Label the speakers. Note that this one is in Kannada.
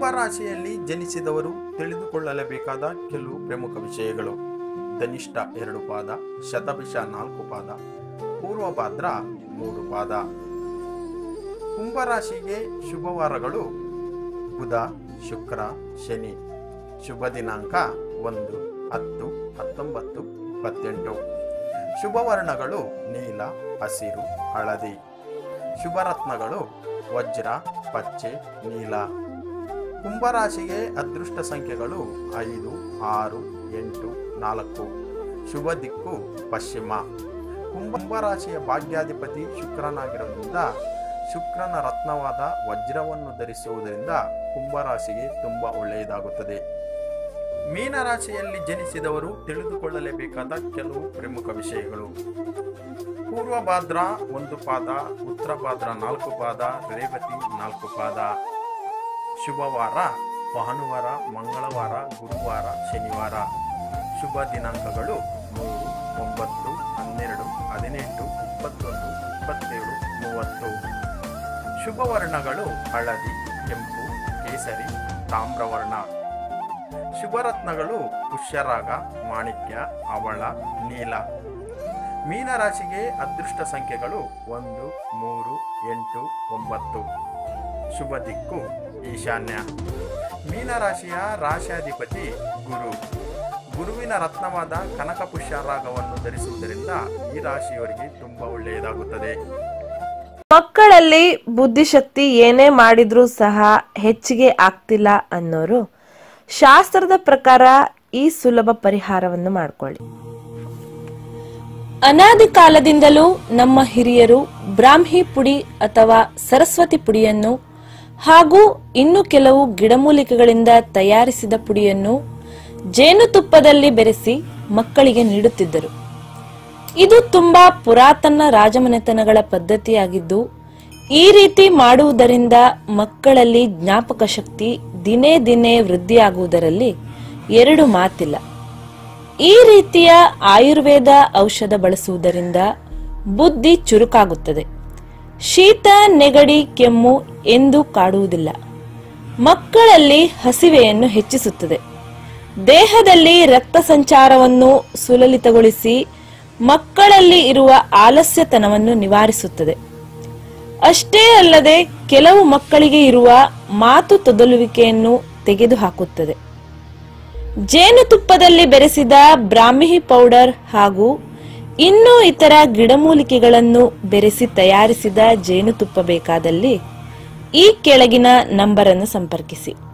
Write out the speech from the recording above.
Speaker 1: ಕುಂಭರಾಶಿಯಲ್ಲಿ ಜನಿಸಿದವರು ತಿಳಿದುಕೊಳ್ಳಲೇಬೇಕಾದ ಕೆಲವು ಪ್ರಮುಖ ವಿಷಯಗಳು ಧನಿಷ್ಠ ಎರಡು ಪಾದ ಶತಭಿಷ ನಾಲ್ಕು ಪಾದ ಪೂರ್ವಭಾದ್ರ ಮೂರು ಪಾದ ಕುಂಭರಾಶಿಗೆ ಶುಭವಾರಗಳು ಬುಧ ಶುಕ್ರ ಶನಿ ಶುಭ ದಿನಾಂಕ ಒಂದು ಹತ್ತು ಹತ್ತೊಂಬತ್ತು ಇಪ್ಪತ್ತೆಂಟು ಶುಭವರ್ಣಗಳು ನೀಲ ಹಸಿರು ಹಳದಿ ಶುಭರತ್ನಗಳು ವಜ್ರ ಪಚ್ಚೆ ನೀಲ ಕುಂಭರಾಶಿಗೆ ಅದೃಷ್ಟ ಸಂಖ್ಯೆಗಳು ಐದು ಆರು ಎಂಟು ನಾಲ್ಕು ಶುಭ ದಿಕ್ಕು ಪಶ್ಚಿಮ ಕುಂಭರಾಶಿಯ ಭಾಗ್ಯಾಧಿಪತಿ ಶುಕ್ರನಾಗಿರೋದ್ರಿಂದ ಶುಕ್ರನ ರತ್ನವಾದ ವಜ್ರವನ್ನು ಧರಿಸುವುದರಿಂದ ಕುಂಭರಾಶಿಗೆ ತುಂಬ ಒಳ್ಳೆಯದಾಗುತ್ತದೆ ಮೀನರಾಶಿಯಲ್ಲಿ ಜನಿಸಿದವರು ತಿಳಿದುಕೊಳ್ಳಲೇಬೇಕಾದ ಕೆಲವು ಪ್ರಮುಖ ವಿಷಯಗಳು ಪೂರ್ವ ಭಾದ್ರ ಒಂದು ಪಾದ ಉತ್ತರ ಭಾದ್ರ ನಾಲ್ಕು ಪಾದ ರೇವತಿ ನಾಲ್ಕು ಪಾದ ಶುಭವಾರ ಭಾನುವಾರ ಮಂಗಳವಾರ ಗುರುವಾರ ಶನಿವಾರ ಶುಭ ದಿನಾಂಕಗಳು ಮೂರು ಒಂಬತ್ತು ಹನ್ನೆರಡು ಹದಿನೆಂಟು ಇಪ್ಪತ್ತೊಂದು ಇಪ್ಪತ್ತೇಳು ಮೂವತ್ತು ಶುಭ ವರ್ಣಗಳು ಹಳದಿ ಕೆಂಪು ಕೇಸರಿ ತಾಮ್ರವರ್ಣ ಶುಭರತ್ನಗಳು ಪುಷ್ಯರಾಗ ಮಾಣಿಕ್ಯ ಅವಳ ನೀಲ ಮೀನರಾಶಿಗೆ ಅದೃಷ್ಟ ಸಂಖ್ಯೆಗಳು ಒಂದು ಮೂರು ಎಂಟು ಒಂಬತ್ತು ಶುಭ ದಿಕ್ಕು ಈಶಾನ್ಯ ಮೀನರಾಶಿಯ ರಾಶಿಯಾಧಿಪತಿ ಗುರು ಗುರುವಿನ ರತ್ನವಾದ ಕನಕ ಪುಷ್ಯರಾಗವನ್ನು ಧರಿಸುವುದರಿಂದ ಈ ರಾಶಿಯವರಿಗೆ ತುಂಬ ಒಳ್ಳೆಯದಾಗುತ್ತದೆ
Speaker 2: ಮಕ್ಕಳಲ್ಲಿ ಬುದ್ಧಿಶಕ್ತಿ ಏನೇ ಮಾಡಿದ್ರೂ ಸಹ ಹೆಚ್ಚಿಗೆ ಆಗ್ತಿಲ್ಲ ಅನ್ನೋರು ಶಾಸ್ತ್ರದ ಪ್ರಕಾರ ಈ ಸುಲಭ ಪರಿಹಾರವನ್ನು ಮಾಡ್ಕೊಳ್ಳಿ ಅನಾದಿ ಕಾಲದಿಂದಲೂ ನಮ್ಮ ಹಿರಿಯರು ಬ್ರಾಹ್ಮಿ ಪುಡಿ ಅಥವಾ ಸರಸ್ವತಿ ಪುಡಿಯನ್ನು ಹಾಗೂ ಇನ್ನು ಕೆಲವು ಗಿಡಮೂಲಿಕೆಗಳಿಂದ ತಯಾರಿಸಿದ ಪುಡಿಯನ್ನು ಜೇನುತುಪ್ಪದಲ್ಲಿ ಬೆರೆಸಿ ಮಕ್ಕಳಿಗೆ ನೀಡುತ್ತಿದ್ದರು ಇದು ತುಂಬಾ ಪುರಾತನ ರಾಜಮನೆತನಗಳ ಪದ್ಧತಿಯಾಗಿದ್ದು ಈ ರೀತಿ ಮಾಡುವುದರಿಂದ ಮಕ್ಕಳಲ್ಲಿ ಜ್ಞಾಪಕ ಶಕ್ತಿ ದಿನೇ ದಿನೇ ವೃದ್ಧಿಯಾಗುವುದರಲ್ಲಿ ಎರಡು ಮಾತಿಲ್ಲ ಈ ರೀತಿಯ ಆಯುರ್ವೇದ ಔಷಧ ಬಳಸುವುದರಿಂದ ಬುದ್ಧಿ ಚುರುಕಾಗುತ್ತದೆ ಶೀತ ನೆಗಡಿ ಕೆಮ್ಮು ಎಂದು ಕಾಡುವುದಿಲ್ಲ ಮಕ್ಕಳಲ್ಲಿ ಹಸಿವೆಯನ್ನು ಹೆಚ್ಚಿಸುತ್ತದೆ ದೇಹದಲ್ಲಿ ರಕ್ತ ಸಂಚಾರವನ್ನು ಸುಲಲಿತಗೊಳಿಸಿ ಮಕ್ಕಳಲ್ಲಿ ಇರುವ ಆಲಸ್ಯತನವನ್ನು ನಿವಾರಿಸುತ್ತದೆ ಅಷ್ಟೇ ಅಲ್ಲದೆ ಕೆಲವು ಮಕ್ಕಳಿಗೆ ಇರುವ ಮಾತು ತೊದಲುವಿಕೆಯನ್ನು ತೆಗೆದುಹಾಕುತ್ತದೆ ಜೇನುತುಪ್ಪದಲ್ಲಿ ಬೆರೆಸಿದ ಬ್ರಾಹ್ಮಿ ಪೌಡರ್ ಹಾಗೂ ಇನ್ನೂ ಇತರ ಗಿಡಮೂಲಿಕೆಗಳನ್ನು ಬೆರೆಸಿ ತಯಾರಿಸಿದ ಜೇನುತುಪ್ಪ ಬೇಕಾದಲ್ಲಿ ಈ ಕೆಳಗಿನ ನಂಬರ್ ಅನ್ನು ಸಂಪರ್ಕಿಸಿ